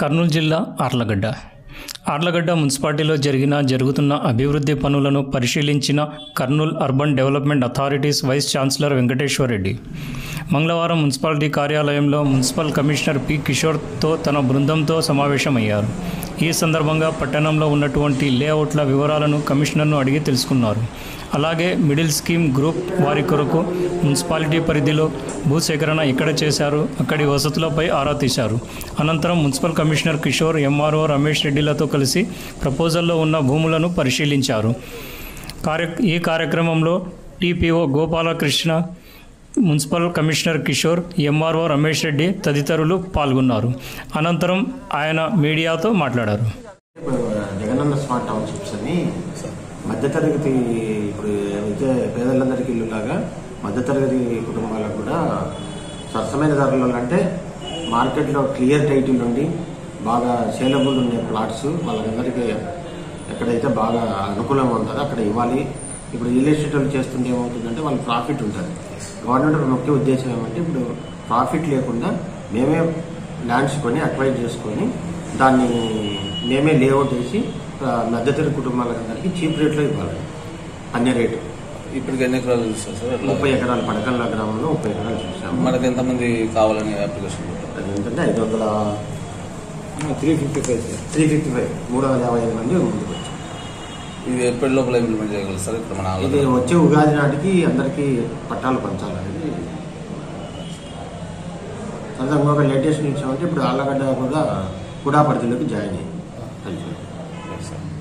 కర్నూలు జిల్లా ఆర్లగడ్డ ఆర్లగడ్డ మున్సిపాలిటీలో జరిగిన జరుగుతున్న అభివృద్ధి పనులను పరిశీలించిన Kurnool urban development authorities vice chancellor Venkateshwar Reddy మంగళవారం మున్సిపాలిటీ కార్యాలయంలో మున్సిపల్ కమిషనర్ పి కిషోర్తో తన బృందంతో సమావేశమయ్యారు ఈ సందర్భంగా పట్టణంలో ఉన్నటువంటి లేఅవుట్ల వివరాలను కమిషనర్ను అడిగి తెలుసుకున్నారు అలాగే మిడిల్ స్కీమ్ గ్రూప్ వారి కొరకు మున్సిపాలిటీ పరిధిలో భూసేకరణ ఎక్కడ చేశారు అక్కడి వసతులపై ఆరా తీశారు అనంతరం municipal commissioner Kishore MRO Ramesh రెడ్డిలతో కలిసి ప్రపోజల్లో ఉన్న భూములను పరిశీలించారు కార్య ఈ కార్యక్రమంలో TPO Gopalakrishna municipal commissioner Kishore MRO Ramesh Reddy తదితరులు పాల్గొన్నారు అనంతరం ఆయన మీడియాతో మాట్లాడారు ఇప్పుడు జగనన్న స్మార్ట్ టౌన్షిప్స్ అని మధ్యతరగతి ఇప్పుడు ఏదైతే పేదలందరికీ ఇల్లు లాగా మధ్యతరగతి కుటుంబాలకు కూడా సరసమైన ధరలలో అంటే మార్కెట్లో క్లియర్ టైటిల్ ఉండి బాగా సేలబుల్ ఉండే ప్లాట్స్ వాళ్ళందరికీ ఎక్కడైతే బాగా అనుకూలంగా ఉంటుందో అక్కడ ఇవ్వాలి ఇప్పుడు రియల్ ఎస్టేట్ వాళ్ళు చేస్తుంటే ఏమవుతుందంటే వాళ్ళకి ప్రాఫిట్ ఉంటుంది గవర్నమెంట్ ముఖ్య ఉద్దేశం ఏమంటే ఇప్పుడు ప్రాఫిట్ లేకుండా మేమే ల్యాండ్స్ కొని అక్వైర్ చేసుకొని దాన్ని మేమే లేఅవుట్ వేసి ఆ, మధ్యతరగతి కుటుంబాలందరికీ చీప్ రేట్లో ఇవ్వాలి అన్ని రేటు ఇప్పటికి ఎన్ని ఎకరాలు చూస్తారు సార్ అట్లా ముప్పై ఎకరాలు పడకల్ల గ్రామంలో ముప్పై ఎకరాలు చూసాము మనకి ఎంతమంది కావాలని అప్లికేషన్ పెట్టారు అది ఏంటంటే ఐదు వందల three fifty five sir three fifty five మూడు వందల యాభై ఐదు మంది ముందుకు వచ్చారు ఇది ఎప్పటి లోపల ఇంప్లిమెంట్ చేయగలరు సార్ ఇప్పుడు మన ఇది ఆలోచన వచ్చే ఉగాది నాటికి అందరికీ పట్టాలు పంచాలనేది తర్వాత ఇంకొక లేటెస్ట్ న్యూస్ ఏమంటే ఇప్పుడు ఆళ్ళగడ్డ కూడా కూడా పరిధిలోకి జాయిన్ అయ్యింది సార్